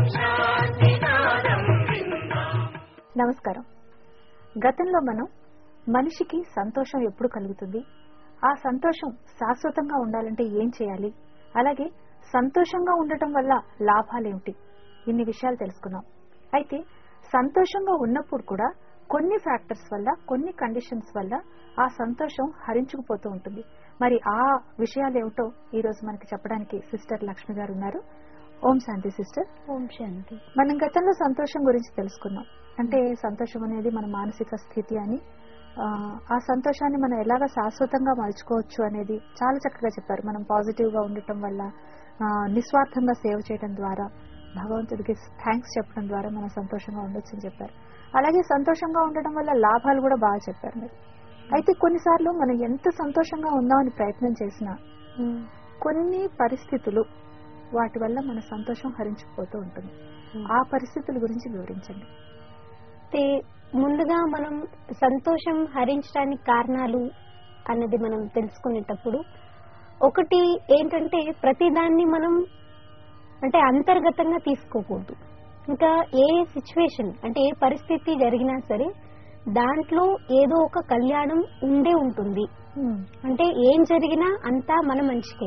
నమస్కారం గతంలో మనం మనిషికి సంతోషం ఎప్పుడు కలుగుతుంది ఆ సంతోషం శాశ్వతంగా ఉండాలంటే ఏం చేయాలి అలాగే సంతోషంగా ఉండటం వల్ల లాభాలేమిటి ఇన్ని విషయాలు తెలుసుకున్నాం అయితే సంతోషంగా ఉన్నప్పుడు కూడా కొన్ని ఫ్యాక్టర్స్ వల్ల కొన్ని కండిషన్స్ వల్ల ఆ సంతోషం హరించుకుపోతూ ఉంటుంది మరి ఆ విషయాలు ఏమిటో ఈ రోజు మనకి చెప్పడానికి సిస్టర్ లక్ష్మి గారు ఉన్నారు ఓం శాంతి సిస్టర్ ఓం శాంతి మనం గతంలో సంతోషం గురించి తెలుసుకున్నాం అంటే సంతోషం అనేది మన మానసిక స్థితి అని ఆ, ఆ సంతోషాన్ని మనం ఎలాగ శాశ్వతంగా మలుచుకోవచ్చు అనేది చాలా చక్కగా చెప్పారు మనం పాజిటివ్ గా ఉండటం వల్ల ఆ, నిస్వార్థంగా సేవ చేయడం ద్వారా భగవంతుడికి థ్యాంక్స్ చెప్పడం ద్వారా మనం సంతోషంగా ఉండొచ్చు అని చెప్పారు అలాగే సంతోషంగా ఉండడం వల్ల లాభాలు కూడా బాగా చెప్పారు మీరు అయితే కొన్నిసార్లు మనం ఎంత సంతోషంగా ఉందామని ప్రయత్నం చేసినా కొన్ని పరిస్థితులు వాటి వల్ల మన సంతోషం హరించుకుపోతూ ఉంటుంది ఆ పరిస్థితుల గురించి వివరించండి అయితే ముందుగా మనం సంతోషం హరించడానికి కారణాలు అన్నది మనం తెలుసుకునేటప్పుడు ఒకటి ఏంటంటే ప్రతిదాన్ని మనం అంటే అంతర్గతంగా తీసుకోకూడదు ఇంకా ఏ సిచ్యువేషన్ అంటే ఏ పరిస్థితి జరిగినా సరే దాంట్లో ఏదో ఒక కళ్యాణం ఉండే ఉంటుంది అంటే ఏం జరిగినా అంతా మన మంచికే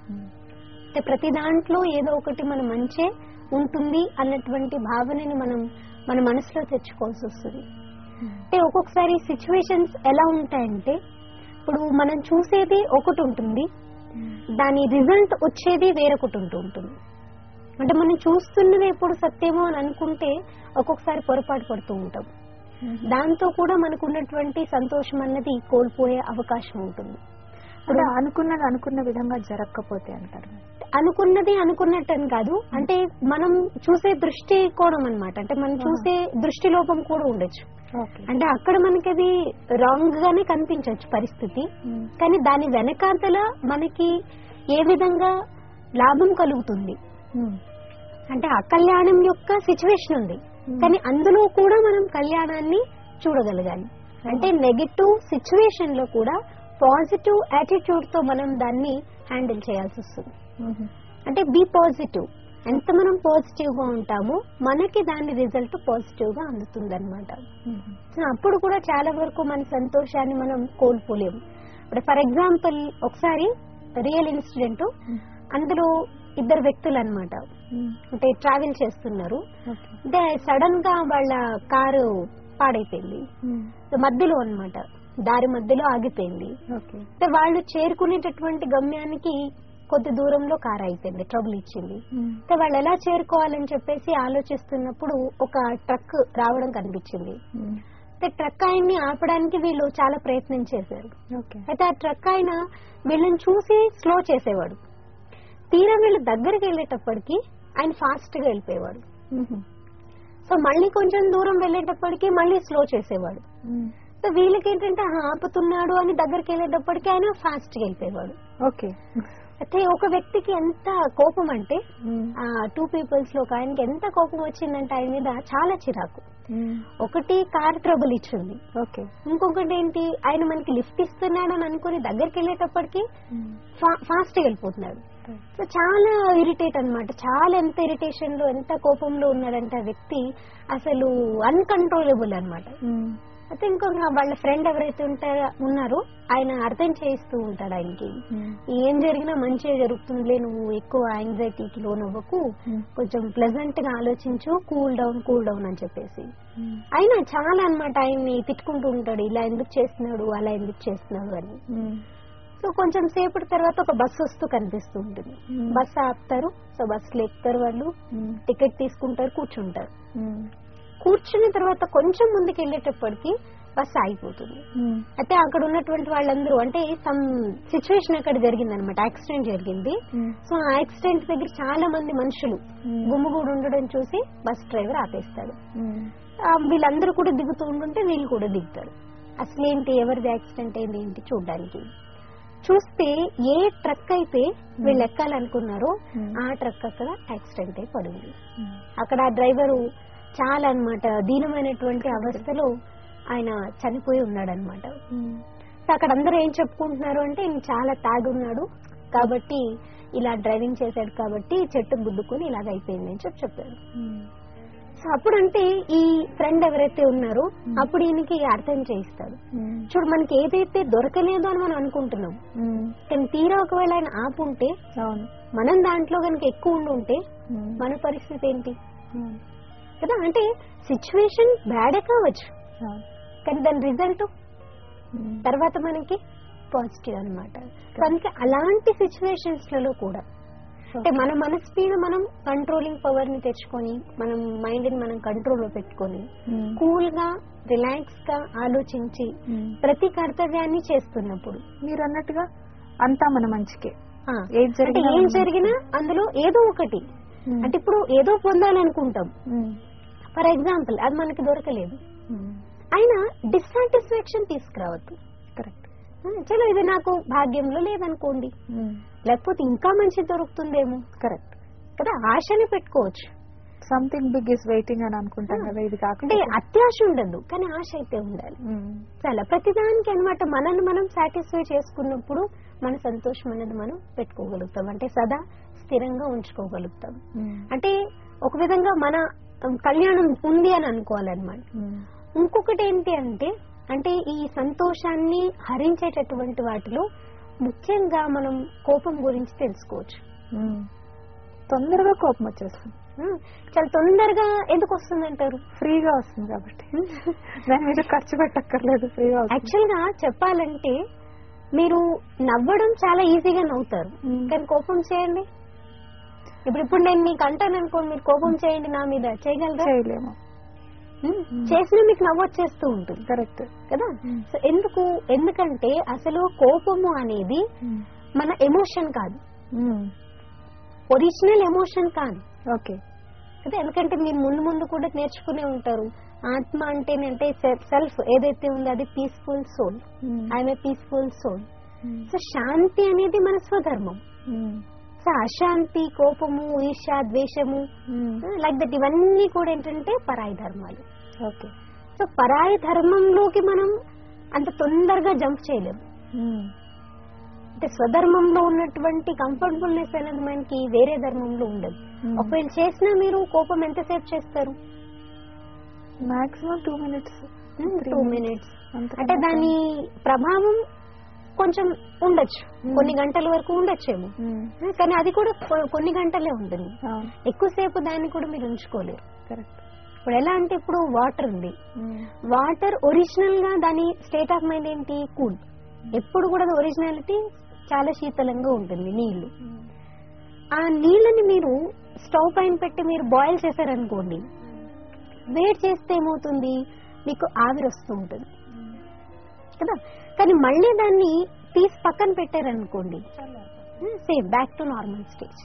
అంటే ప్రతి దాంట్లో ఏదో ఒకటి మన మంచే ఉంటుంది అన్నటువంటి భావనని మనం మన మనసులో తెచ్చుకోవాల్సి వస్తుంది అంటే ఒక్కొక్కసారి సిచ్యువేషన్స్ ఎలా ఉంటాయంటే ఇప్పుడు మనం చూసేది ఒకటి ఉంటుంది దాని రిజల్ట్ వచ్చేది వేరొకటి ఉంటూ ఉంటుంది అంటే మనం చూస్తున్నది ఎప్పుడు సత్యమో అని అనుకుంటే ఒక్కొక్కసారి పొరపాటు పడుతూ ఉంటాం దాంతో కూడా మనకు ఉన్నటువంటి సంతోషం అన్నది కోల్పోయే అవకాశం ఉంటుంది అంటే అనుకున్నది అనుకున్న విధంగా జరగకపోతే అంటారు అనుకున్నది అనుకున్నట్టు అని కాదు అంటే మనం చూసే దృష్టి కోణం అన్నమాట అంటే మనం చూసే దృష్టి లోపం కూడా ఉండొచ్చు ఓకే అంటే అక్కడ మనకి అది రాంగ్ గానే కనిపించవచ్చు పరిస్థితి కానీ దాని వెనకాతల మనకి ఏ విధంగా లాభం కలుగుతుంది అంటే ఆ కళ్యాణం యొక్క సిచ్యువేషన్ ఉంది కానీ అందులో కూడా మనం కళ్యాణాన్ని చూడగలగాలి అంటే నెగటివ్ సిచ్యువేషన్ లో కూడా పాజిటివ్ యాటిట్యూడ్ తో మనం దాన్ని హ్యాండిల్ చేయాల్సి వస్తుంది అంటే బీ పాజిటివ్ ఎంత మనం పాజిటివ్ గా ఉంటామో మనకి దాని రిజల్ట్ పాజిటివ్ గా అందుతుంది అనమాట అప్పుడు కూడా చాలా వరకు మన సంతోషాన్ని మనం కోల్పోలేము ఇప్పుడు ఫర్ ఎగ్జాంపుల్ ఒకసారి రియల్ ఇన్సిడెంట్ అందులో ఇద్దరు వ్యక్తులు అన్నమాట అంటే ట్రావెల్ చేస్తున్నారు అంటే సడన్ గా వాళ్ళ కారు పాడైపోయింది మధ్యలో అన్నమాట దారి మధ్యలో ఆగిపోయింది ఓకే అంటే వాళ్ళు చేరుకునేటటువంటి గమ్యానికి కొద్ది దూరంలో కారు అయిపోయింది ట్రబుల్ ఇచ్చింది అయితే వాళ్ళు ఎలా చేరుకోవాలని చెప్పేసి ఆలోచిస్తున్నప్పుడు ఒక ట్రక్ రావడం కనిపించింది అయితే ట్రక్ ఆయన్ని ఆపడానికి వీళ్ళు చాలా ప్రయత్నం చేశారు ఓకే అయితే ఆ ట్రక్ ఆయన వీళ్ళని చూసి స్లో చేసేవాడు తీరా వీళ్ళు దగ్గరికి వెళ్ళేటప్పటికి ఆయన ఫాస్ట్ గా వెళ్ళిపోయేవాడు సో మళ్ళీ కొంచెం దూరం వెళ్ళేటప్పటికి మళ్ళీ స్లో చేసేవాడు సో వీళ్ళకి ఏంటంటే "ఆహా, ఆపుతున్నాడు అని దగ్గరికి వెళ్ళేటప్పటికి ఆయన ఫాస్ట్ గా వెళ్ళిపోయేవాడు ఓకే అయితే ఒక వ్యక్తికి ఎంత కోపం అంటే ఆ టూ పీపుల్స్ లో ఒక ఆయనకి ఎంత కోపం వచ్చిందంటే ఆయన మీద చాలా చిరాకు ఒకటి కార్ ట్రబుల్ ఇచ్చింది ఓకే ఇంకొకటి ఏంటి ఆయన మనకి లిఫ్ట్ ఇస్తున్నాడు అని అనుకుని దగ్గరికి వెళ్ళేటప్పటికి ఫాస్ట్ గా వెళ్ళిపోతున్నాడు సో చాలా ఇరిటేట్ అన్నమాట చాలా ఎంత ఇరిటేషన్ లో ఎంత కోపంలో ఉన్నాడంటే ఆ వ్యక్తి అసలు అన్కంట్రోలబుల్ అన్నమాట అయితే ఇంకొక వాళ్ళ ఫ్రెండ్ ఎవరైతే ఉంటారో ఉన్నారో ఆయన అర్థం చేయిస్తూ ఉంటాడు ఆయనకి ఏం జరిగినా మంచిగా జరుగుతుందిలే నువ్వు ఎక్కువ యాంగ్జైటీకి లోన్ అవ్వకు కొంచెం ప్లెజెంట్ గా ఆలోచించు కూల్ డౌన్ కూల్ డౌన్ అని చెప్పేసి ఆయన చాలా అన్నమాట ఆయన్ని తిట్టుకుంటూ ఉంటాడు ఇలా ఎందుకు చేస్తున్నాడు అలా ఎందుకు చేస్తున్నాడు అని సో కొంచెం సేపటి తర్వాత ఒక బస్సు వస్తూ కనిపిస్తూ ఉంటుంది బస్సు ఆపుతారు సో బస్సులో ఎక్కుతారు వాళ్ళు టికెట్ తీసుకుంటారు కూర్చుంటారు కూర్చున్న తర్వాత కొంచెం ముందుకు వెళ్ళేటప్పటికి బస్సు ఆగిపోతుంది అయితే అక్కడ ఉన్నటువంటి వాళ్ళందరూ అంటే సమ్ సిచ్యువేషన్ అక్కడ జరిగింది అనమాట యాక్సిడెంట్ జరిగింది సో ఆ యాక్సిడెంట్ దగ్గర చాలా మంది మనుషులు గుమ్ముగూడు ఉండడం చూసి బస్ డ్రైవర్ ఆపేస్తాడు ఆ, వీళ్ళందరూ కూడా దిగుతూ ఉంటుంటే వీళ్ళు కూడా దిగుతారు అసలేంటి ఎవరిది యాక్సిడెంట్ అయింది ఏంటి చూడడానికి చూస్తే ఏ ట్రక్ అయితే వీళ్ళు ఎక్కాలనుకున్నారో ఆ ట్రక్ అక్కడ యాక్సిడెంట్ అయి పడింది అక్కడ ఆ డ్రైవరు చాలా అన్నమాట దీనమైనటువంటి అవస్థలో ఆయన చనిపోయి ఉన్నాడు అనమాట సో అక్కడ అందరూ ఏం చెప్పుకుంటున్నారు అంటే ఈయన చాలా తాగి ఉన్నాడు కాబట్టి ఇలా డ్రైవింగ్ చేశాడు కాబట్టి చెట్టు గుద్దుకుని ఇలాగ అయిపోయింది అని చెప్పి చెప్పారు సో అప్పుడు అంటే ఈ ఫ్రెండ్ ఎవరైతే ఉన్నారో Hmm. అప్పుడు ఈయనకి అర్థం చేయిస్తాడు చూడు మనకి ఏదైతే దొరకలేదు అని మనం అనుకుంటున్నాం కానీ తీరా ఒకవేళ ఆయన ఆపుంటే అవును మనం దాంట్లో కనుక ఎక్కువ ఉండి ఉంటే మన పరిస్థితి ఏంటి కదా అంటే సిచ్యువేషన్ బ్యాడే కావచ్చు అవును కానీ దాని రిజల్ట్ తర్వాత మనకి పాజిటివ్ అనమాట కనుక అలాంటి సిచ్యువేషన్స్ లలో కూడా అంటే మన మనసు మీద మనం కంట్రోలింగ్ పవర్ ని తెచ్చుకొని మనం మైండ్ ని మనం కంట్రోల్ లో పెట్టుకొని కూల్ గా రిలాక్స్ గా ఆలోచించి ప్రతి కర్తవ్యాన్ని చేస్తున్నప్పుడు మీరు అన్నట్టుగా అంతా మన మంచికే ఆ, ఏది అంటే జరిగినా ఏం మన జరిగినా అందులో ఏదో ఒకటి అంటే ఇప్పుడు ఏదో పొందాలనుకుంటాం ఫర్ ఎగ్జాంపుల్ అది మనకి దొరకలేదు అయినా డిస్సాటిస్ఫాక్షన్ తీసుకురావద్దు కరెక్ట్ ఆ, చలో ఇది నాకు భాగ్యంలో లేదనుకోండి లేకపోతే ఇంకా మంచి దొరుకుతుందేమో కరెక్ట్ కదా ఆశని పెట్టుకోవచ్చు సంథింగ్ బిగ్ ఇస్ వెయిటింగ్ అని అనుకుంటాం కదా ఇది అంటే కాకుండా అత్యాశ ఉండదు కానీ ఆశ అయితే ఉండాలి చాలా ప్రతిదానికి అన్నమాట మనల్ని మనం సాటిస్ఫై చేసుకున్నప్పుడు మన సంతోషం అనేది మనం పెట్టుకోగలుగుతాం అంటే సదా స్థిరంగా ఉంచుకోగలుగుతాం అంటే ఒక విధంగా మన ఉమ్, కళ్యాణం ఉంది అని అనుకోవాలన్నమాట ఇంకొకటి ఏంటి అంటే అంటే ఈ సంతోషాన్ని హరించేటటువంటి వాటిలో ముఖ్యంగా మనం కోపం గురించి తెలుసుకోవచ్చు తొందరగా కోపం వచ్చేస్తుంది ఆ, చాలా తొందరగా ఎందుకు వస్తుందంటారు ఫ్రీగా వస్తుంది కాబట్టి దాని మీద ఖర్చు పెట్టక్కర్లేదు ఫ్రీగా వస్తుంది యాక్చువల్ గా చెప్పాలంటే మీరు నవ్వడం చాలా ఈజీగా నవ్వుతారు మ్మ్. కానీ కోపం చేయండి ఇప్పుడు ఇప్పుడు నేను మీకు అంటాను అనుకోండి మీరు కోపం చేయండి నా మీద చేయగలరా చేయలేము మ్మ్. చేసినా మీకు నవ్వు వచ్చేస్తూ ఉంటుంది కరెక్ట్ కదా సో ఎందుకు ఎందుకంటే అసలు కోపము అనేది మన ఎమోషన్ కాదు ఒరిజినల్ ఎమోషన్ కాదు ఓకే కదా ఎందుకంటే మీరు ముందు ముందు కూడా నేర్చుకునే ఉంటారు ఆత్మ అంటేనంటే సెల్ఫ్ ఏదైతే ఉందో అది peaceful soul I am a peaceful soul so శాంతి అనేది మన స్వధర్మం సో అశాంతి కోపము ఈర్ష ద్వేషము లైక్ దట్ ఇవన్నీ కూడా ఏంటంటే పరాయి ధర్మాలు ఓకే సో పరాయి ధర్మంలోకి మనం అంత తొందరగా జంప్ చేయలేము అంటే స్వధర్మంలో ఉన్నటువంటి కంఫర్టబుల్నెస్ అనేది మనకి వేరే ధర్మంలో ఉండదు ఒకవేళ చేసినా మీరు కోపం ఎంతసేపు చేస్తారు maximum two minutes two minutes అంటే దాని ప్రభావం కొంచెం ఉండొచ్చు Hmm. కొన్ని గంటల వరకు ఉండొచ్చేమో కానీ అది కూడా కొ- కొన్ని గంటలే ఉంటుంది ఎక్కువసేపు దాన్ని కూడా మీరు ఉంచుకోలేరు కరెక్ట్ ఇప్పుడు ఎలా అంటే ఇప్పుడు వాటర్ ఉంది వాటర్ ఒరిజినల్ గా దాని స్టేట్ ఆఫ్ మైండ్ ఏంటి కూల్ ఎప్పుడు కూడా ఒరిజినాలిటీ చాలా శీతలంగా ఉంటుంది నీళ్లు ఆ నీళ్ళని మీరు స్టవ్ పైన పెట్టి మీరు బాయిల్ చేశారనుకోండి వేడి చేస్తే ఏమవుతుంది మీకు ఆవిరి వస్తూ ఉంటుంది కదా కానీ మళ్ళీ దాన్ని తీసి పక్కన పెట్టారనుకోండి same back to normal stage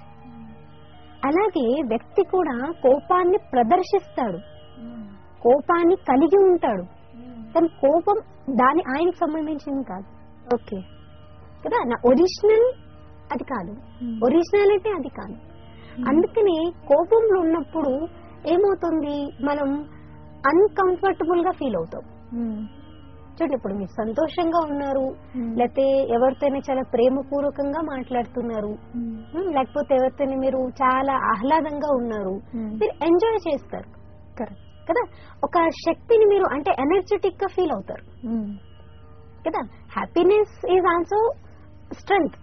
అలాగే వ్యక్తి కూడా కోపాన్ని ప్రదర్శిస్తాడు కోపాన్ని కలిగి ఉంటాడు కానీ కోపం దాని ఆయనకు సంబంధించింది కాదు ఓకే కదా నా ఒరిజినల్ అది కాదు ఒరిజినాలిటీ అది కాదు అందుకని కోపంలో ఉన్నప్పుడు ఏమవుతుంది మనం అన్కంఫర్టబుల్ గా ఫీల్ అవుతాం చూడండి ఇప్పుడు మీరు సంతోషంగా ఉన్నారు లేకపోతే ఎవరితోనే చాలా ప్రేమపూర్వకంగా మాట్లాడుతున్నారు ఉమ్, లేకపోతే ఎవరితోనే మీరు చాలా ఆహ్లాదంగా ఉన్నారు మీరు ఎంజాయ్ చేస్తారు కరెక్ట్ కదా ఒక శక్తిని మీరు అంటే ఎనర్జెటిక్ గా ఫీల్ అవుతారు కదా హ్యాపీనెస్ ఈజ్ ఆల్సో స్ట్రెంగ్త్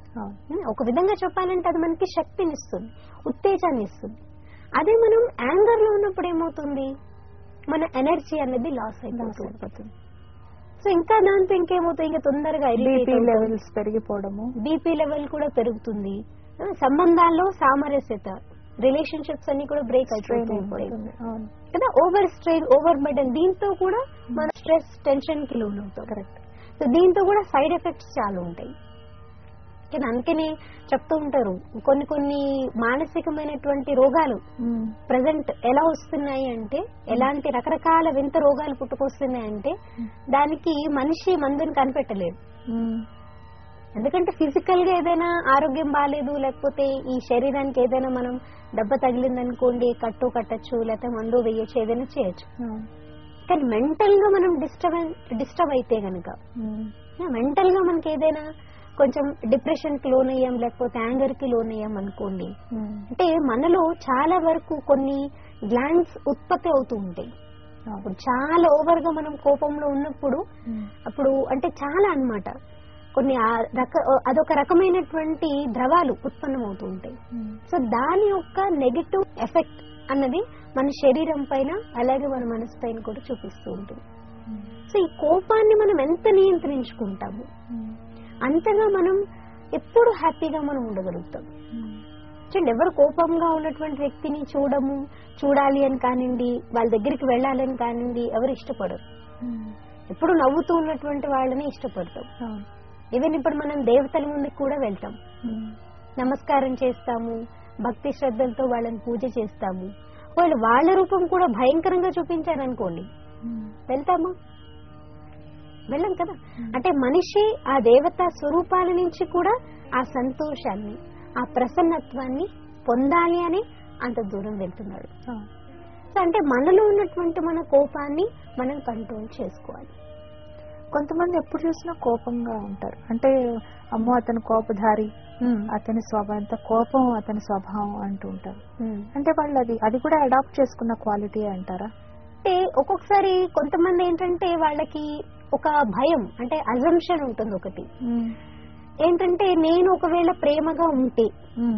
ఒక విధంగా చెప్పాలంటే అది మనకి శక్తిని ఇస్తుంది ఉత్తేజాన్ని ఇస్తుంది అదే మనం యాంగర్ లో ఉన్నప్పుడు ఏమవుతుంది మన ఎనర్జీ అనేది లాస్ అయిపోతుంది అయిపోతుంది సో ఇంకా దాంతో ఇంకేమవుతుంది ఇంకా తొందరగా బీపీ లెవెల్స్ పెరిగిపోవడము బీపీ లెవెల్ కూడా పెరుగుతుంది ఆ, సంబంధాల్లో సామరస్యత రిలేషన్షిప్స్ అన్ని కూడా బ్రేక్ స్ట్రెయిన్ అయిపోతూ ఉంటాయి అయిపోతుంది అవును కదా ఓవర్ స్ట్రెయిన్ ఓవర్ బర్డన్ దీంతో కూడా మన స్ట్రెస్ టెన్షన్ కి లోన్ అవుతాం కరెక్ట్ సో దీంతో కూడా సైడ్ ఎఫెక్ట్స్ చాలా ఉంటాయి కానీ అందుకనే చెప్తూ ఉంటారు కొన్ని కొన్ని మానసికమైనటువంటి రోగాలు ప్రజెంట్ ఎలా వస్తున్నాయి అంటే ఎలాంటి రకరకాల వింత రోగాలు పుట్టుకొస్తున్నాయి అంటే దానికి మనిషి మందుని కనిపెట్టలేడు ఎందుకంటే ఫిజికల్ గా ఏదైనా ఆరోగ్యం బాగాలేదు లేకపోతే ఈ శరీరానికి ఏదైనా మనం దెబ్బ తగిలింది అనుకోండి కట్టు కట్టచ్చు లేకపోతే మందు వేయచ్చు ఏదైనా చేయొచ్చు కానీ మెంటల్ గా మనం డిస్టర్బ్ డిస్టర్బ్ అయితే గనుక మెంటల్ గా మనకి ఏదైనా కొంచెం డిప్రెషన్ కి లోన్ అయ్యాం లేకపోతే యాంగర్ కి లోన్ అయ్యాం అనుకోండి అంటే మనలో చాలా వరకు కొన్ని గ్లాండ్స్ ఉత్పత్తి అవుతూ ఉంటాయి అప్పుడు చాలా ఓవర్ గా మనం కోపంలో ఉన్నప్పుడు అప్పుడు అంటే చాలా అన్నమాట కొన్ని ఆ రక అదొక రకమైనటువంటి ద్రవాలు ఉత్పన్నమవుతూ ఉంటాయి సో దాని యొక్క నెగటివ్ ఎఫెక్ట్ అన్నది మన శరీరం పైన అలాగే మన మనసు పైన కూడా చూపిస్తూ ఉంటుంది సో ఈ కోపాన్ని మనం ఎంత నియంత్రించుకుంటాము అంతగా మనం ఎప్పుడు హ్యాపీగా మనం ఉండగలుగుతాం చూడండి ఎవరు కోపంగా ఉన్నటువంటి వ్యక్తిని చూడము చూడాలి అని కానివ్వండి వాళ్ళ దగ్గరికి వెళ్ళాలని కానివ్వండి ఎవరు ఇష్టపడరు ఎప్పుడు నవ్వుతూ ఉన్నటువంటి వాళ్ళని ఇష్టపడతాం ఈవెన్ ఇప్పుడు మనం దేవతల ముందుకు కూడా వెళ్తాం నమస్కారం చేస్తాము భక్తి శ్రద్ధలతో వాళ్ళని పూజ చేస్తాము వాళ్ళు వాళ్ళ రూపం కూడా భయంకరంగా చూపించారనుకోండి వెళ్తామా వెళ్ళం కదా అంటే మనిషి ఆ దేవత స్వరూపాల నుంచి కూడా ఆ సంతోషాన్ని ఆ ప్రసన్నత్వాన్ని పొందాలి అని అంత దూరం వెళ్తున్నాడు సో అంటే మనలో ఉన్నటువంటి మన కోపాన్ని మనం కంట్రోల్ చేసుకోవాలి కొంతమంది ఎప్పుడు చూసినా కోపంగా ఉంటారు అంటే అమ్మో అతను కోపధారి అతని స్వభావం అంత కోపం అతని స్వభావం అంటూ ఉంటారు అంటే వాళ్ళు అది అది కూడా అడాప్ట్ చేసుకున్న క్వాలిటీ అంటారా అంటే ఒక్కొక్కసారి కొంతమంది ఏంటంటే వాళ్ళకి ఒక భయం అంటే అజంప్షన్ ఉంటుంది ఒకటి ఏంటంటే నేను ఒకవేళ ప్రేమగా ఉంటే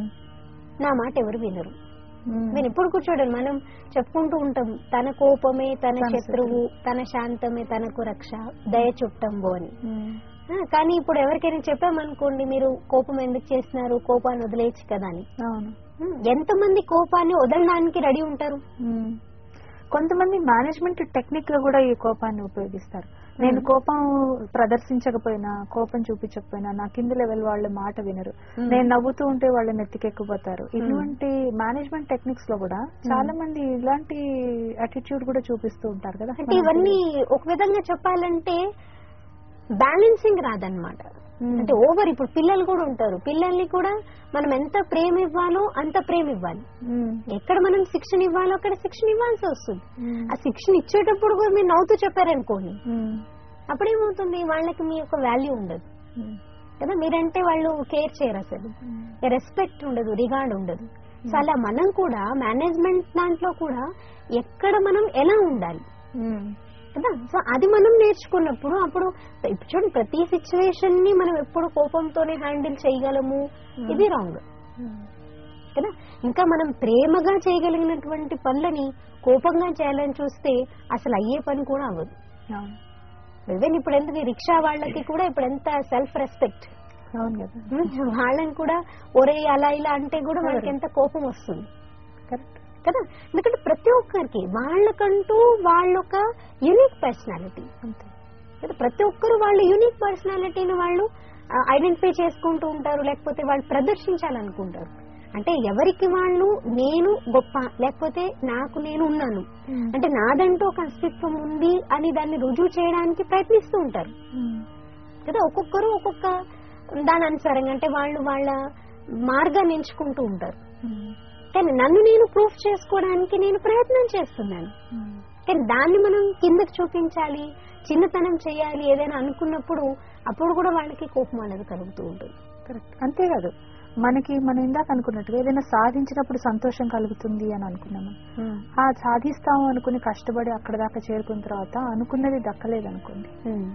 నా మాట ఎవరు వినరు నేను ఎప్పుడు కూర్చోడం మనం చెప్పుకుంటూ ఉంటాం తన కోపమే తన తన శత్రువు తన శాంతమే తనకు రక్ష దయ చుట్టంబో అని ఆ, కానీ ఇప్పుడు ఎవరికైనా చెప్పామనుకోండి మీరు కోపం ఎందుకు చేస్తున్నారు కోపాన్ని వదిలేయచ్చు కదా అని అవును ఉమ్, ఎంతమంది కోపాన్ని వదలడానికి రెడీ ఉంటారు మ్మ్. కొంతమంది మేనేజ్మెంట్ టెక్నిక్ గా కూడా ఈ కోపాన్ని ఉపయోగిస్తారు నేను కోపం ప్రదర్శించకపోయినా కోపం చూపించకపోయినా నా కింది లెవెల్ వాళ్ళ మాట వినరు మ్మ్. నేను నవ్వుతూ ఉంటే వాళ్ళు నెత్తికెక్కిపోతారు ఇటువంటి మేనేజ్మెంట్ టెక్నిక్స్ లో కూడా చాలా మంది ఇలాంటి అటిట్యూడ్ కూడా చూపిస్తూ ఉంటారు కదా అంటే ఇవన్నీ ఒక విధంగా చెప్పాలంటే బ్యాలెన్సింగ్ రాదన్నమాట మ్మ్. అంటే ఓవర్ ఇప్పుడు పిల్లలు కూడా ఉంటారు పిల్లల్ని కూడా మనం ఎంత ప్రేమ ఇవ్వాలో అంత ప్రేమ ఇవ్వాలి మ్మ్. ఎక్కడ మనం శిక్షణ ఇవ్వాలో అక్కడ శిక్షణ ఇవ్వాల్సి వస్తుంది మ్మ్. ఆ శిక్షణ ఇచ్చేటప్పుడు కూడా మీరు నవ్వుతూ చెప్పారనుకోండి మ్మ్. అప్పుడేమవుతుంది వాళ్ళకి మీ యొక్క వాల్యూ ఉండదు మ్మ్. కదా మీరంటే వాళ్ళు కేర్ చేయరు అసలు రెస్పెక్ట్ ఉండదు రిగార్డ్ ఉండదు సో అలా మనం కూడా మేనేజ్మెంట్ దాంట్లో కూడా ఎక్కడ మనం ఎలా ఉండాలి మ్మ్. కదా సో అది మనం నేర్చుకున్నప్పుడు అప్పుడు ఇప్పుడు చూడండి ప్రతి సిచ్యువేషన్ ని మనం ఎప్పుడు కోపంతోనే హ్యాండిల్ చేయగలము ఇది రాంగ్ మ్మ్. కదా ఇంకా మనం ప్రేమగా చేయగలిగినటువంటి పనులని కోపంగా చేయాలని చూస్తే అసలు అయ్యే పని కూడా అవ్వదు అవును ఈవెన్ ఇప్పుడు ఎందుకు ఈ రిక్షా వాళ్ళకి కూడా ఇప్పుడు ఎంత సెల్ఫ్ రెస్పెక్ట్ అవును కదా వాళ్ళని కూడా ఒరే అలా ఇలా అంటే కూడా వాళ్ళకి ఎంత కోపం వస్తుంది కరెక్ట్ కదా ఎందుకంటే ప్రతి ఒక్కరికి వాళ్ళకంటూ వాళ్ళొక యూనిక్ పర్సనాలిటీ అంతే కదా ప్రతి ఒక్కరు వాళ్ళ యూనిక్ పర్సనాలిటీని వాళ్ళు ఐడెంటిఫై చేసుకుంటూ ఉంటారు లేకపోతే వాళ్ళు ప్రదర్శించాలనుకుంటారు అంటే ఎవరికి వాళ్ళు నేను గొప్ప లేకపోతే నాకు నేను ఉన్నాను మ్మ్. అంటే నాదంటూ ఒక అస్తిత్వం ఉంది అని దాన్ని రుజువు చేయడానికి ప్రయత్నిస్తూ ఉంటారు మ్మ్. కదా ఒక్కొక్కరు ఒక్కొక్క దాని అనుసారంగా అంటే వాళ్ళు వాళ్ళ మార్గాన్ని ఎంచుకుంటూ ఉంటారు మ్మ్. కానీ నన్ను నేను ప్రూఫ్ చేసుకోవడానికి నేను ప్రయత్నం చేస్తున్నాను మ్మ్. కానీ దాన్ని మనం కిందకి చూపించాలి చిన్నతనం చేయాలి ఏదైనా అనుకున్నప్పుడు అప్పుడు కూడా వాళ్ళకి కోపం అనేది కలుగుతూ ఉంటుంది కరెక్ట్ అంతేకాదు మనకి మనం ఇందాక అనుకున్నట్టుగా ఏదైనా సాధించినప్పుడు సంతోషం కలుగుతుంది అని అనుకున్నాము ఆ సాధిస్తాము అనుకుని కష్టపడి అక్కడ దాకా చేరుకున్న తర్వాత అనుకున్నది దక్కలేదు అనుకోండి ఉమ్.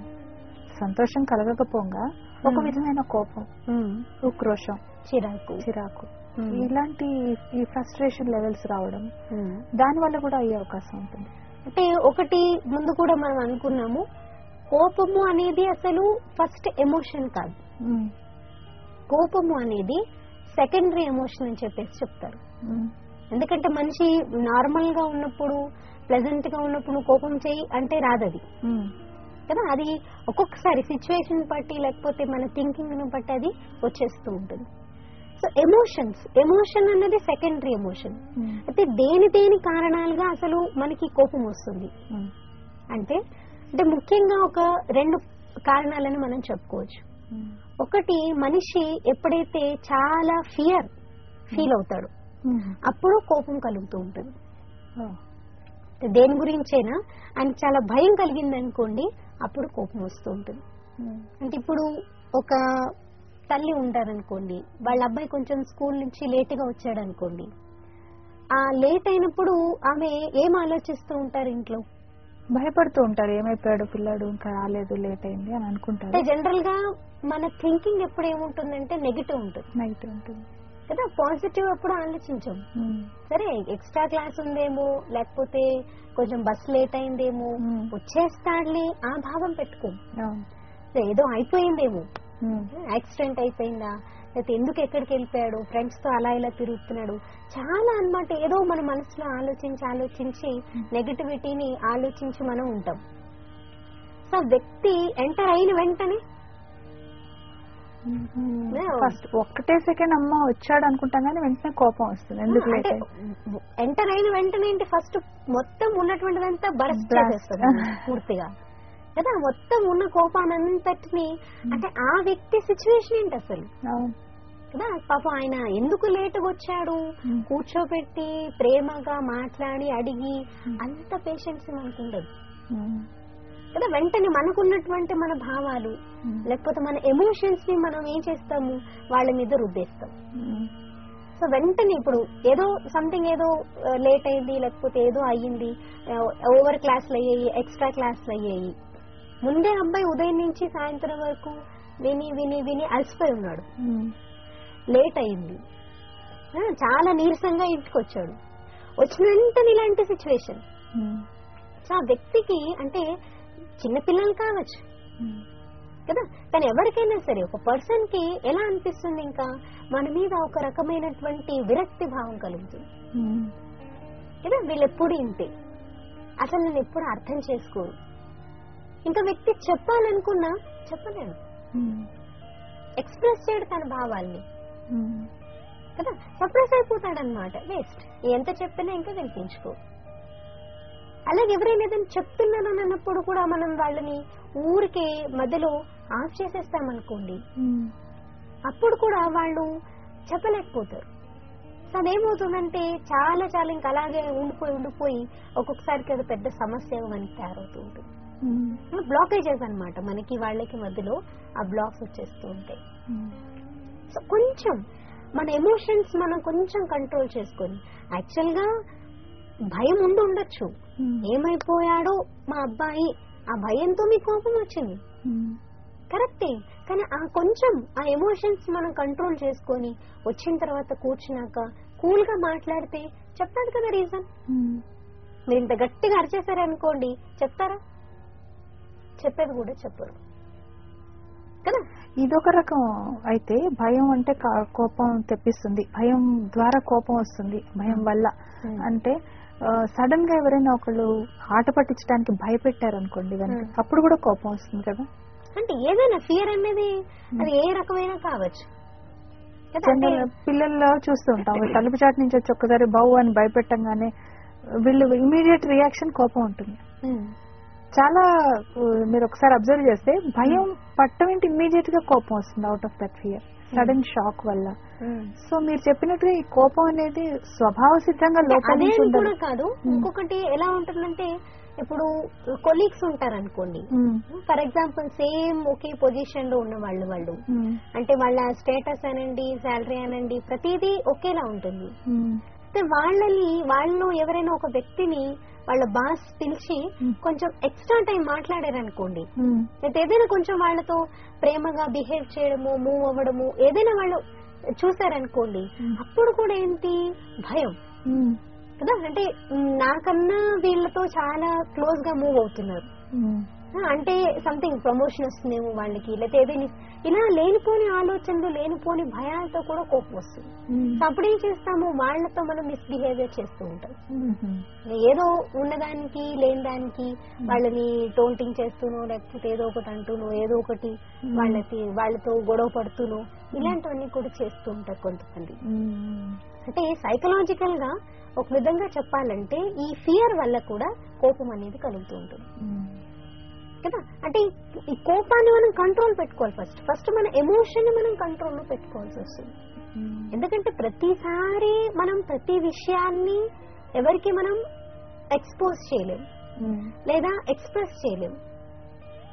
సంతోషం కలగకపోగా ఒక Hmm. విధమైన కోపం ఉమ్. ఉక్రోషం చిరాకు చిరాకు ఉమ్. ఇలాంటి ఈ ఫ్రస్ట్రేషన్ లెవెల్స్ రావడం ఉమ్. దాని వల్ల కూడా అయ్యే అవకాశం ఉంటుంది అంటే ఒకటి ముందు కూడా మనం అనుకున్నాము కోపము అనేది అసలు ఫస్ట్ ఎమోషన్ కాదు ఉమ్. కోపము అనేది సెకండరీ ఎమోషన్ అని చెప్పేసి చెప్తారు ఉమ్. ఎందుకంటే మనిషి నార్మల్ గా ఉన్నప్పుడు ప్లెజెంట్ గా ఉన్నప్పుడు నువ్వు కోపం చేయి అంటే రాదది ఉమ్. కదా అది ఒక్కొక్కసారి సిచ్యువేషన్ బట్టి లేకపోతే మన థింకింగ్ ను బట్టి అది వచ్చేస్తూ ఉంటుంది సో ఎమోషన్స్ ఎమోషన్ అన్నది సెకండరీ ఎమోషన్ ఉమ్. అయితే దేని దేని కారణాలుగా అసలు మనకి కోపం వస్తుంది ఉమ్. అంటే అంటే ముఖ్యంగా ఒక రెండు కారణాలను మనం చెప్పుకోవచ్చు ఉమ్. ఒకటి మనిషి ఎప్పుడైతే చాలా ఫియర్ ఫీల్ అవుతాడు ఉమ్. అప్పుడు కోపం కలుగుతూ ఉంటుంది ఓ. దేని గురించైనా ఆయనకి చాలా భయం కలిగింది అనుకోండి అప్పుడు కోపం వస్తూ ఉంటుంది ఉమ్. అంటే ఇప్పుడు ఒక తల్లి ఉంటారనుకోండి వాళ్ళ అబ్బాయి కొంచెం స్కూల్ నుంచి లేట్ గా వచ్చాడు అనుకోండి ఆ లేట్ అయినప్పుడు ఆమె ఏం ఆలోచిస్తూ ఉంటారు ఇంట్లో భయపడుతూ ఉంటారు ఏమైపోయాడు పిల్లాడు ఇంకా రాలేదు లేట్ అయింది అని అంటే అనుకుంటారు జనరల్ గా మన థింకింగ్ ఎప్పుడు ఏముంటుందంటే నెగిటివ్ ఉంటుంది నైట్ ఉంటుంది కదా పాజిటివ్ ఎప్పుడు ఆలోచించం ఉమ్. సరే ఎక్స్ట్రా క్లాస్ ఉందేమో లేకపోతే కొంచెం బస్ లేట్ అయిందేమో Hmm. వచ్చేస్తాడులే ఆ భావం పెట్టుకో అవును ఏదో అయిపోయిందేమో ఉమ్. యాక్సిడెంట్ అయిపోయిందా లేకపోతే ఎందుకు ఎక్కడికి వెళ్ళిపోయాడు ఫ్రెండ్స్ తో అలా ఇలా తిరుగుతున్నాడు చాలా అన్నమాట ఏదో మన మనసులో ఆలోచించి ఆలోచించి నెగటివిటీని ఆలోచించి మనం ఉంటాం సో వ్యక్తి ఎంటర్ అయిన వెంటనే Yeah. ఫస్ట్ ఒక్కటే సెకండ్ అమ్మ వచ్చాడు అనుకుంటాం కానీ వెంటనే కోపం వస్తుంది ఎందుకు లేట్ అంటే ఎంటర్ అయిన వెంటనే ఏంటి ఫస్ట్ మొత్తం ఉన్నటువంటిదంతా బరస్ట్ Blast. చేసేస్తుంది పూర్తిగా కదా మొత్తం ఉన్న కోపానంతటిని అంటే ఆ వ్యక్తి సిచ్యువేషన్ ఏంటి అసలు అవును కదా పాపం ఆయన ఎందుకు లేటుగా వచ్చాడు Hmm. కూర్చోబెట్టి ప్రేమగా మాట్లాడి అడిగి Hmm. అంత పేషెన్స్ మనకు ఉండదు ఉమ్. కదా వెంటనే మనకున్నటువంటి మన భావాలు ఉమ్. లేకపోతే మన ఎమోషన్స్ ని మనం ఏం చేస్తాము వాళ్ళ మీద రుద్దేస్తాం ఉమ్. సో వెంటనే ఇప్పుడు ఏదో సంథింగ్ ఏదో లేట్ అయింది లేకపోతే ఏదో అయ్యింది ఓవర్ క్లాస్లు అయ్యాయి ఎక్స్ట్రా క్లాస్లు అయ్యాయి ముందే అబ్బాయి ఉదయం నుంచి సాయంత్రం వరకు విని విని విని అలసిపోయి ఉన్నాడు ఉమ్. లేట్ అయింది ఆ, చాలా నీరసంగా ఇంటికి వచ్చాడు వచ్చిన వెంటనే ఇలాంటి సిచ్యువేషన్ ఉమ్. సో ఆ వ్యక్తికి అంటే చిన్నపిల్లలు కావచ్చు ఉమ్. కదా కానీ ఎవరికైనా సరే ఒక పర్సన్ కి ఎలా అనిపిస్తుంది ఇంకా మన మీద ఒక రకమైనటువంటి విరక్తి భావం కలుగుతుంది ఉమ్. కదా వీళ్ళు ఎప్పుడు ఇంతే అసలు నేను ఎప్పుడు అర్థం చేసుకోరు ఇంకా వ్యక్తి చెప్పాలనుకున్నా చెప్పలేడు ఉమ్. ఎక్స్ప్రెస్ చేయడు తన భావాల్ని ఉమ్. కదా సప్రెస్ అయిపోతాడు అనమాట వేస్ట్ ఎంత చెప్పినా ఇంకా వినిపించుకో అలాగే ఎవరైనా ఏదైనా చెప్తున్నాను అని అన్నప్పుడు కూడా మనం వాళ్ళని ఊరికే మధ్యలో ఆఫ్ చేసేస్తామనుకోండి ఉమ్. అప్పుడు కూడా వాళ్ళు చెప్పలేకపోతారు సో అదేమవుతుందంటే చాలా చాలా ఇంకా అలాగే ఉండిపోయి ఉండిపోయి ఒక్కొక్కసారికి అది పెద్ద సమస్య మనకి తయారవుతూ ఉంటుంది ఉమ్. బ్లాకేజెస్ అన్నమాట మనకి వాళ్ళకి మధ్యలో ఆ బ్లాక్స్ వచ్చేస్తూ ఉంటాయి ఉమ్. సో కొంచెం మన ఎమోషన్స్ మనం కొంచెం కంట్రోల్ చేసుకొని యాక్చువల్ గా భయం ఉండి ఉండొచ్చు ఉమ్. ఏమైపోయాడో మా అబ్బాయి ఆ భయంతో మీ కోపం వచ్చింది ఉమ్. కరెక్టే కానీ ఆ కొంచెం ఆ ఎమోషన్స్ మనం కంట్రోల్ చేసుకొని వచ్చిన తర్వాత కూర్చున్నాక కూల్ గా మాట్లాడితే చెప్తాడు కదా రీజన్ ఉమ్. మీరు ఇంత గట్టిగా అరిచేశారనుకోండి చెప్తారా చెప్పేది కూడా చెప్పరు కదా ఇదొక రకం అయితే భయం అంటే కా- కోపం తెప్పిస్తుంది భయం ద్వారా కోపం వస్తుంది భయం వల్ల Hmm. అంటే సడన్ గా ఎవరైనా ఒకళ్ళు ఆట పట్టించడానికి భయపెట్టారు అనుకోండి వెనక Hmm. అప్పుడు కూడా కోపం వస్తుంది కదా అంటే ఏదైనా ఫియర్ అనేది అది ఏ రకమైన కావచ్చు కదా అంటే జనరల్ పిల్లల్లో చూస్తూ ఉంటాం వీళ్ళు తలుపు చాటు నుంచి వచ్చి ఒక్కసారి బౌ అని భయపెట్టంగానే వీళ్ళు ఇమీడియట్ రియాక్షన్ కోపం ఉంటుంది ఉమ్, చాలా uh, మీరు ఒకసారి అబ్జర్వ్ చేస్తే భయం పట్టమేంటి ఇమీడియట్ గా కోపం వస్తుంది out of that fear sudden shock వల్ల ఉమ్. సో మీరు చెప్పినట్టుగా ఈ కోపం అనేది స్వభావ సిద్ధంగా లోపల అదే నుంచి అని ఉండదు కూడా కాదు ఇంకొకటి ఎలా ఉంటుందంటే ఇప్పుడు కొలీగ్స్ ఉంటారు అనుకోండి ఉమ్, ఫర్ ఎగ్జాంపుల్ సేమ్ ఒకే పొజిషన్ లో ఉన్న వాళ్ళు వాళ్ళు ఉమ్, అంటే వాళ్ళ స్టేటస్ అనండి శాలరీ అనండి ప్రతిదీ ఒకేలా ఉంటుంది ఉమ్, అయితే వాళ్ళని వాళ్ళు ఎవరైనా ఒక వ్యక్తిని వాళ్ళ బాస్ పిలిచి Hmm. కొంచెం ఎక్స్ట్రా టైం మాట్లాడారనుకోండి ఉమ్, అయితే ఏదైనా కొంచెం వాళ్ళతో ప్రేమగా బిహేవ్ చేయడము మూవ్ అవ్వడము ఏదైనా వాళ్ళు చూసారనుకోండి Hmm. అప్పుడు కూడా ఏంటి భయం ఉమ్, కదా అంటే మ్, నాకన్నా వీళ్ళతో చాలా క్లోజ్ గా మూవ్ అవుతున్నారు ఉమ్, ఆ, అంటే సంథింగ్ ప్రమోషన్ వస్తుందేమో వాళ్ళకి లేకపోతే ఏదైనా ఇలా లేనిపోని ఆలోచనలు లేనిపోని భయాలతో కూడా కోపం వస్తుంది ఉమ్, సో అప్పుడేం చేస్తాము వాళ్ళతో మనం మిస్బిహేవియర్ చేస్తూ ఉంటాం ఉమ్, ఏదో ఉన్నదానికి లేని దానికి వాళ్ళని టోంటింగ్ చేస్తూనో లేకపోతే ఏదో ఒకటి అంటూనో ఏదో ఒకటి Hmm. వాళ్ళకి వాళ్ళతో గొడవ పడుతూనో ఇలాంటివన్నీ కూడా చేస్తూ ఉంటారు కొంతమంది ఉమ్, అంటే సైకలాజికల్ గా ఒక విధంగా చెప్పాలంటే ఈ ఫియర్ వల్ల కూడా కోపం అనేది కలుగుతూ ఉంటుంది ఉమ్, కదా అంటే ఈ- ఈ కోపాన్ని మనం కంట్రోల్ పెట్టుకోవాలి ఫస్ట్ ఫస్ట్ మన ఎమోషన్ ని మనం కంట్రోల్ లో పెట్టుకోవాల్సి వస్తుంది ఉమ్, ఎందుకంటే ప్రతిసారి మనం ప్రతి విషయాన్ని ఎవరికి మనం ఎక్స్పోజ్ చేయలేం ఉమ్, లేదా ఎక్స్ప్రెస్ చేయలేం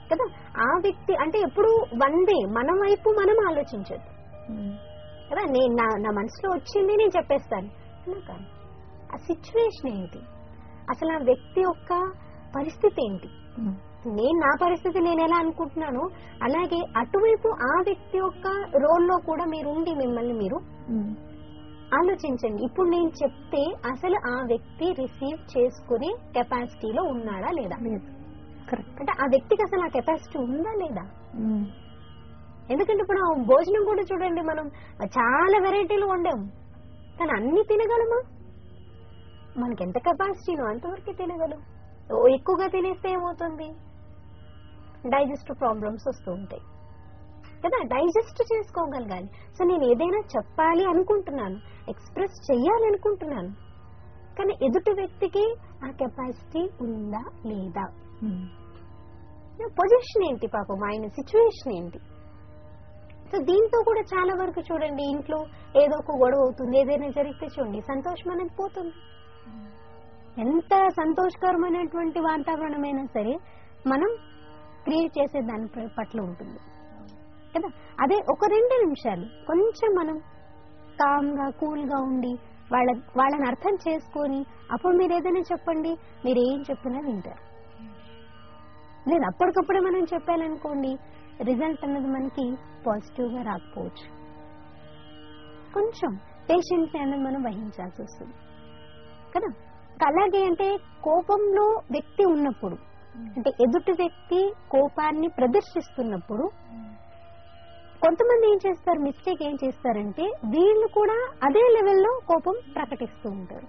కదా ఆ వ్యక్తి అంటే ఎప్పుడు వందే మన వైపు మనం ఆలోచించదు ఉమ్, కదా నేను నా నా మనసులో వచ్చింది నేను చెప్పేస్తాను అలా కాదు ఆ సిచ్యువేషన్ ఏంటి అసలు ఆ వ్యక్తి యొక్క పరిస్థితి ఏంటి ఉమ్, నేను నా పరిస్థితి నేను ఎలా అనుకుంటున్నానో అలాగే అటువైపు ఆ వ్యక్తి యొక్క రోల్లో కూడా మీరు ఉండి మిమ్మల్ని మీరు ఉమ్, ఆలోచించండి ఇప్పుడు నేను చెప్తే అసలు ఆ వ్యక్తి రిసీవ్ చేసుకునే కెపాసిటీలో ఉన్నాడా లేదా లేదు కరెక్ట్ అంటే ఆ వ్యక్తికి అసలు ఆ కెపాసిటీ ఉందా లేదా ఉమ్, ఎందుకంటే ఇప్పుడు ఆ భోజనం కూడా చూడండి మనం చాలా వెరైటీలు వండాం కానీ అన్ని తినగలమా మనకి ఎంత కెపాసిటీనో అంతవరకు తినగలం ఓ ఎక్కువగా తినేస్తే ఏమవుతుంది డైజెస్ట్ ప్రాబ్లమ్స్ వస్తూ ఉంటాయి కదా డైజెస్ట్ చేసుకోగలగాలి సో నేను ఏదైనా చెప్పాలి అనుకుంటున్నాను ఎక్స్ప్రెస్ చెయ్యాలనుకుంటున్నాను కానీ ఎదుటి వ్యక్తికి ఆ కెపాసిటీ ఉందా లేదా ఉమ్, పొజిషన్ ఏంటి పాపం ఆయన సిచ్యువేషన్ ఏంటి సో దీంతో కూడా చాలా వరకు చూడండి ఇంట్లో ఏదో ఒక గొడవ అవుతుంది ఏదైనా జరిగితే చూడండి సంతోషం అనేది పోతుంది ఎంత సంతోషకరమైనటువంటి వాతావరణమైనా సరే మనం క్రియేట్ చేసే దాని ప- పట్ల ఉంటుంది కదా అదే ఒక రెండు నిమిషాలు కొంచెం మనం కామ్గా కూల్గా ఉండి వాళ్ళ వాళ్ళని అర్థం చేసుకొని అప్పుడు మీరు ఏదైనా చెప్పండి మీరు ఏం చెప్పినా వింటారు లేదు అప్పటికప్పుడే మనం చెప్పాలనుకోండి రిజల్ట్ అన్నది మనకి పాజిటివ్ గా రాకపోవచ్చు కొంచెం పేషెన్స్ అనేది మనం వహించాల్సి వస్తుంది కదా అలాగే అంటే కోపంలో వ్యక్తి ఉన్నప్పుడు అంటే ఎదుటి వ్యక్తి కోపాన్ని ప్రదర్శిస్తున్నప్పుడు కొంతమంది ఏం చేస్తారు మిస్టేక్ ఏం చేస్తారంటే వీళ్ళు కూడా అదే లెవెల్లో కోపం ప్రకటిస్తూ ఉంటారు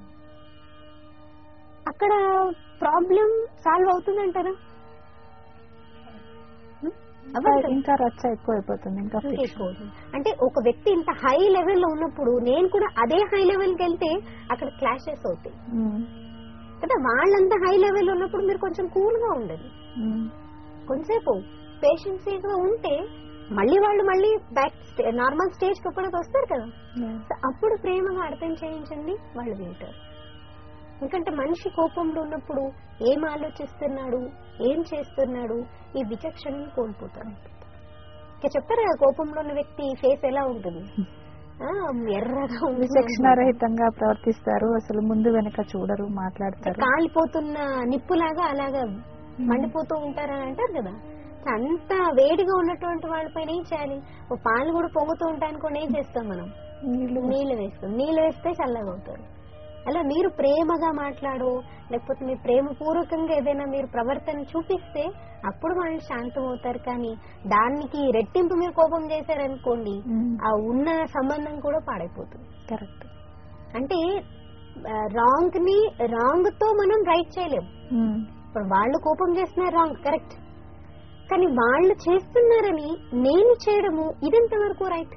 అక్కడ ప్రాబ్లం సాల్వ్ అవుతుందంటారా హ్మ్? అవ్వదు కదా. ఇంకా రచ్చ ఎక్కువ అయిపోతుంది ఇంకా ఇంకా friction. ఎక్కువ అవుతుంది. అంటే ఒక వ్యక్తి ఇంత హై లెవెల్లో ఉన్నప్పుడు నేను కూడా అదే హై లెవెల్కి వెళ్తే అక్కడ క్లాషెస్ అవుతాయి ఉమ్, కదా వాళ్ళంతా హై లెవెల్ ఉన్నప్పుడు మీరు కొంచెం కూల్ గా ఉండండి ఉమ్, కొంతసేపు పేషెన్సీగా ఉంటే మళ్ళీ వాళ్ళు మళ్ళీ బ్యాక్ నార్మల్ స్టేజ్ కి ఎప్పుడైతే వస్తారు కదా yeah. సో అప్పుడు ప్రేమగా అర్థం చేయించండి వాళ్ళు వింటారు ఎందుకంటే మనిషి కోపంలో ఉన్నప్పుడు ఏం ఆలోచిస్తున్నాడు ఏం చేస్తున్నాడు ఈ విచక్షణను కోల్పోతారు ఇక చెప్తారు కదా కోపంలో ఉన్న వ్యక్తి ఫేస్ ఎలా ఉంటుంది ఆ, ఎర్రగా ఉంటుంది విచక్షణారహితంగా ప్రవర్తిస్తారు అసలు ముందు వెనక చూడరు మాట్లాడతారు కాలిపోతున్న నిప్పులాగా అలాగా మండిపోతూ ఉంటారని అంటారు కదా అంత వేడిగా ఉన్నటువంటి వాళ్ళపైన ఏం చేయాలి ఓ పాలు కూడా పొంగుతూ ఉంటాయి అనుకోండి ఏం చేస్తాం మనం నీళ్ళు నీళ్ళు వేస్తాం నీళ్ళు వేస్తే చల్లగా అవుతారు అలా మీరు ప్రేమగా మాట్లాడు లేకపోతే మీ ప్రేమపూర్వకంగా ఏదైనా మీరు ప్రవర్తన చూపిస్తే అప్పుడు వాళ్ళు శాంతం అవుతారు కానీ దానికి రెట్టింపు మీరు కోపం చేశారనుకోండి ఆ ఉన్న సంబంధం కూడా పాడైపోతుంది కరెక్ట్ అంటే రాంగ్ ని రాంగ్ తో మనం రైట్ చేయలేం ఇప్పుడు వాళ్ళు కోపం చేస్తున్నారు రాంగ్ కరెక్ట్ కానీ వాళ్ళు చేస్తున్నారని నేను చేయడము ఇదెంత వరకు రైట్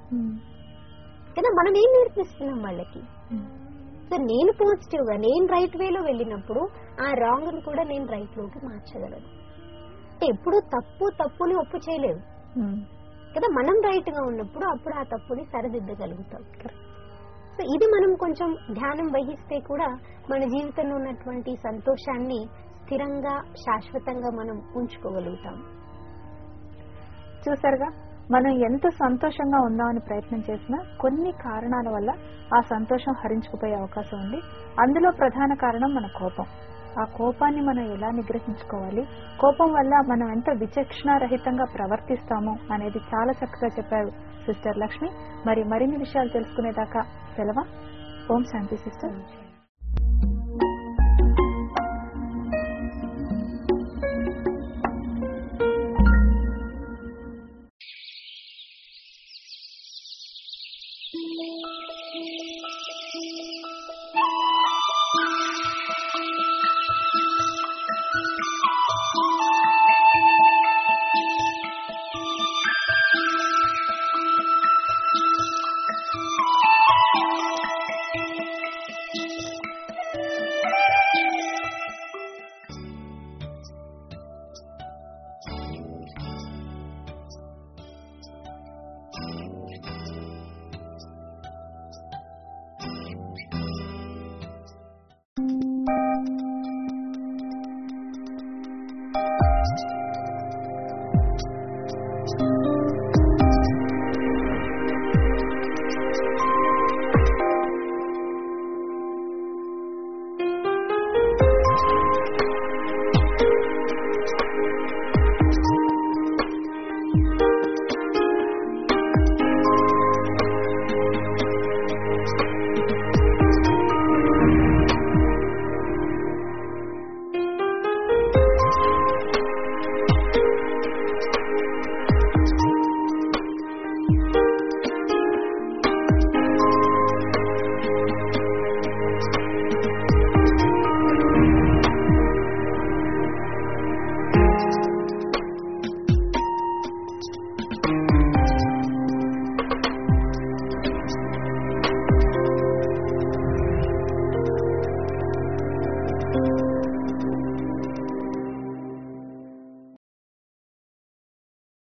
కదా మనం ఏం నేర్పిస్తున్నాం వాళ్ళకి సో నేను పాజిటివ్ గా నేను రైట్ వేలో వెళ్ళినప్పుడు ఆ రాంగ్ ని కూడా నేను రైట్ లోకి మార్చగలను అంటే ఎప్పుడు తప్పు తప్పుని ఒప్పు చేయలేవు కదా మనం రైట్ గా ఉన్నప్పుడు అప్పుడు ఆ తప్పుని సరిదిద్దగలుగుతాం సో ఇది మనం కొంచెం ధ్యానం వహిస్తే కూడా మన జీవితంలో ఉన్నటువంటి సంతోషాన్ని స్థిరంగా శాశ్వతంగా మనం ఉంచుకోగలుగుతాం చూసారుగా మనం ఎంత సంతోషంగా ఉందామని ప్రయత్నం చేసినా కొన్ని కారణాల వల్ల ఆ సంతోషం హరించుకుపోయే అవకాశం ఉంది అందులో ప్రధాన కారణం మన కోపం ఆ కోపాన్ని మనం ఎలా నిగ్రహించుకోవాలి కోపం వల్ల మనం ఎంత విచక్షణారహితంగా ప్రవర్తిస్తామో అనేది చాలా చక్కగా చెప్పారు సిస్టర్ లక్ష్మి మరి మరిన్ని విషయాలు తెలుసుకునేదాకా సెలవా ఓం శాంతి సిస్టర్